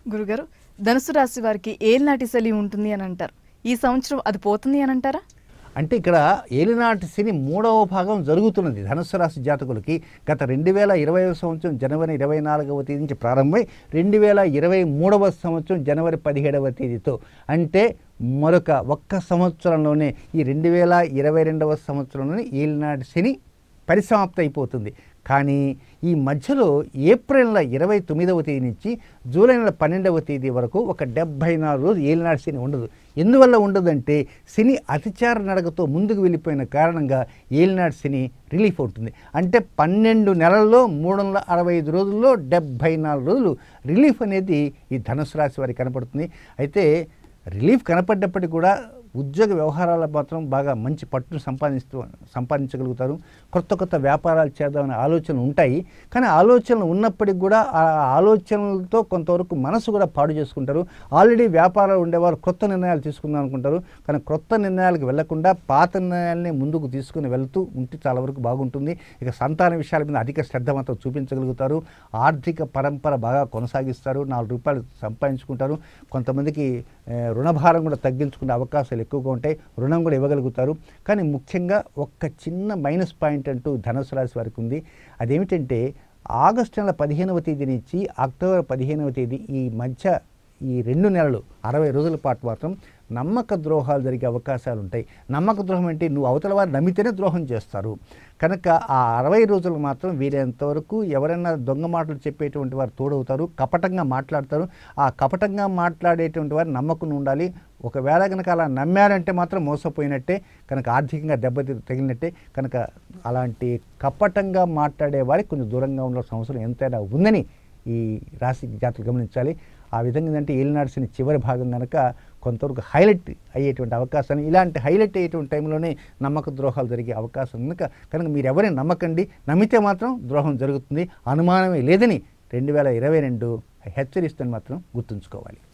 గురుగారు ధనుసు రాశి వారికి ఏలినాటి శలి ఉంటుంది అని అంటారు ఈ సంవత్సరం అది పోతుంది అని అంటారా అంటే ఇక్కడ ఏలినాటి శని మూడవ భాగం జరుగుతున్నది ధనుసు రాశి జాతకులకి గత రెండు వేల ఇరవై సంవత్సరం జనవరి ఇరవై నాలుగవ తేదీ నుంచి ప్రారంభమై రెండు వేల ఇరవై మూడవ సంవత్సరం జనవరి పదిహేడవ తేదీతో అంటే మరొక ఒక్క సంవత్సరంలోనే ఈ రెండు వేల ఇరవై రెండవ సంవత్సరంలోనే ఏలినాటి శని పరిసమాప్తి అయిపోతుంది కానీ ఈ మధ్యలో ఏప్రిల్ నెల ఇరవై తొమ్మిదవ తేదీ నుంచి జూలై నెల పన్నెండవ తేదీ వరకు ఒక డెబ్భై నాలుగు రోజులు ఏలినాటి శని ఉండదు ఎందువల్ల ఉండదంటే శని అతిచార నడకతో ముందుకు వెళ్ళిపోయిన కారణంగా ఏలినాటి శని రిలీఫ్ అవుతుంది అంటే పన్నెండు నెలల్లో మూడు వందల అరవై ఐదు రోజుల్లో డెబ్భై నాలుగు రోజులు రిలీఫ్ అనేది ఈ ధనుసు రాశి వారికి కనపడుతుంది అయితే రిలీఫ్ కనపడ్డప్పటికీ కూడా ఉద్యోగ వ్యవహారాల మాత్రం బాగా మంచి పట్టును సంపాదిస్తూ సంపాదించగలుగుతారు కొత్త కొత్త వ్యాపారాలు చేద్దామనే ఆలోచనలు ఉంటాయి కానీ ఆలోచనలు ఉన్నప్పటికీ కూడా ఆ ఆలోచనలతో కొంతవరకు మనసు కూడా పాడు చేసుకుంటారు ఆల్రెడీ వ్యాపారాలు ఉండేవారు కొత్త నిర్ణయాలు తీసుకుందాం అనుకుంటారు కానీ కొత్త నిర్ణయాలకు వెళ్లకుండా పాత నిర్ణయాలని ముందుకు తీసుకుని వెళ్తూ ఉంటే చాలా వరకు బాగుంటుంది ఇక సంతాన విషయాల మీద అధిక శ్రద్ధ మాత్రం చూపించగలుగుతారు ఆర్థిక పరంపర బాగా కొనసాగిస్తారు నాలుగు రూపాయలు సంపాదించుకుంటారు కొంతమందికి ఏ, రుణభారం కూడా తగ్గించుకునే అవకాశాలు ఎక్కువగా ఉంటాయి రుణం కూడా ఇవ్వగలుగుతారు కానీ ముఖ్యంగా ఒక్క చిన్న మైనస్ పాయింట్ అంటూ ధనుసు రాశి వారికి ఉంది అదేమిటంటే ఆగస్టు నెల పదిహేనవ తేదీ నుంచి అక్టోబర్ పదిహేనవ తేదీ ఈ మధ్య ఈ రెండు నెలలు అరవై రోజుల పాటు మాత్రం నమ్మక ద్రోహాలు జరిగే అవకాశాలు ఉంటాయి నమ్మక ద్రోహం అంటే నువ్వు అవతల వారు నమ్మితేనే ద్రోహం చేస్తారు కనుక ఆ అరవై రోజులు మాత్రం వీలైనంతవరకు ఎవరైనా దొంగ మాటలు చెప్పేటువంటి వారు తోడవుతారు కపటంగా మాట్లాడతారు ఆ కపటంగా మాట్లాడేటువంటి వారు నమ్మకం ఉండాలి ఒకవేళ కనుక అలా నమ్మారంటే మాత్రం మోసపోయినట్టే కనుక ఆర్థికంగా దెబ్బతి తగిలినట్టే కనుక అలాంటి కపటంగా మాట్లాడే వారికి కొంచెం దూరంగా ఉండాల్సిన అవసరం ఎంతైనా ఉందని ఈ రాశి జాతకులు గమనించాలి ఆ విధంగా ఏంటంటే ఏలినాడ్సిన చివరి భాగం కనుక కొంతవరకు హైలైట్ అయ్యేటువంటి అవకాశాన్ని ఇలాంటి హైలైట్ అయ్యేటువంటి టైంలోనే నమ్మక ద్రోహాలు జరిగే అవకాశం కనుక కనుక మీరు ఎవరైనా నమ్మకండి నమ్మితే మాత్రం ద్రోహం జరుగుతుంది అనుమానమే లేదని రెండు వేల ఇరవై రెండు హెచ్చరిస్తుంది మాత్రం గుర్తుంచుకోవాలి